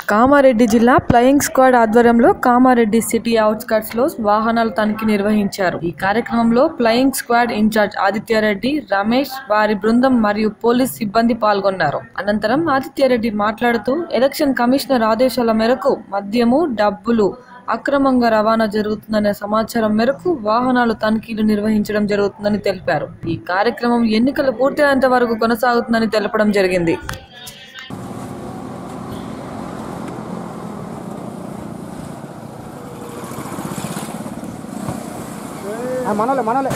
కామారెడ్డి జిల్లా flying squad ఆధ్వర్యంలో Kamareddy city outskirts లో వాహనాల తనిఖీ నిర్వహించారు ఈ కార్యక్రమంలో flying squad incharge Aditya Reddy Ramesh వారి బృందం మరియు పోలీస్ సిబ్బంది పాల్గొన్నారు అనంతరం ఆదిత్యారెడ్డి మాట్లాడుతూ ఎలక్షన్ కమిషనర్ ఆదేశాల మేరకు మద్యము డబ్బులు అక్రమంగా రవాణా జరుగుతుందనే సమాచారం మేరకు వాహనాలు తనిఖీలు నిర్వహించడం జరుగుతుందని తెలిపారు ఈ కార్యక్రమం ఎన్నికలు పూర్తయ్యేంత వరకు కొనసాగుతుందని తెలపడం జరిగింది ఆ, మనోలే మనోలే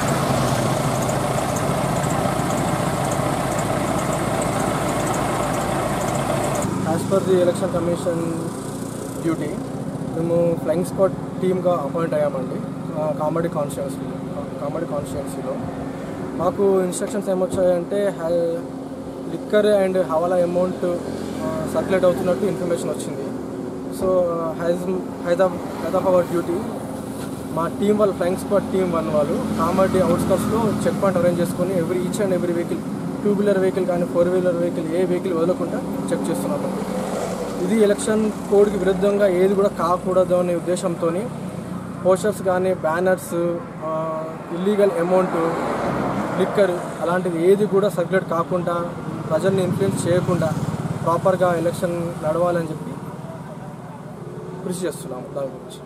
as per the election commission duty మేము ఫ్లయింగ్ స్క్వాడ్ టీమ్గా అపాయింట్ అయ్యామండి ఆ, కామెడీ కాన్స్టిట్యున్సీ కామెడీ కాన్స్టిట్యున్సీలో మాకు ఇన్స్ట్రక్షన్స్ ఏమొచ్చాయంటే high- liquor and hawala amount circulate అవుతున్నట్టు ఇన్ఫర్మేషన్ వచ్చింది సో హైజ్ హైద్ ఆఫ్ హైద్ ఆఫ్ అవర్ డ్యూటీ మా టీం వాళ్ళు ఫ్లయింగ్ స్క్వాడ్ టీం వన్ వాళ్ళు కామారెడ్డి అవుట్స్కట్స్లో చెక్ పాయింట్ అరేంజ్ చేసుకొని every each and every vehicle two wheeler vehicle కానీ ఫోర్ వీలర్ వెహికల్ ఏ వెహికల్ వదలకుండా చెక్ చేస్తున్నాము ఇది ఎలక్షన్ కోడ్కి విరుద్ధంగా ఏది కూడా కాకూడదు అనే ఉద్దేశంతో పోస్టర్స్ కానీ బ్యానర్స్ ఇల్లీగల్ అమౌంట్ లిక్కర్ అలాంటిది ఏది కూడా సర్క్యులేట్ కాకుండా ప్రజల్ని ఇన్ఫ్లుయెన్స్ చేయకుండా ప్రాపర్గా ఎలక్షన్ నడవాలని చెప్పి కృషి చేస్తున్నాము దాని గురించి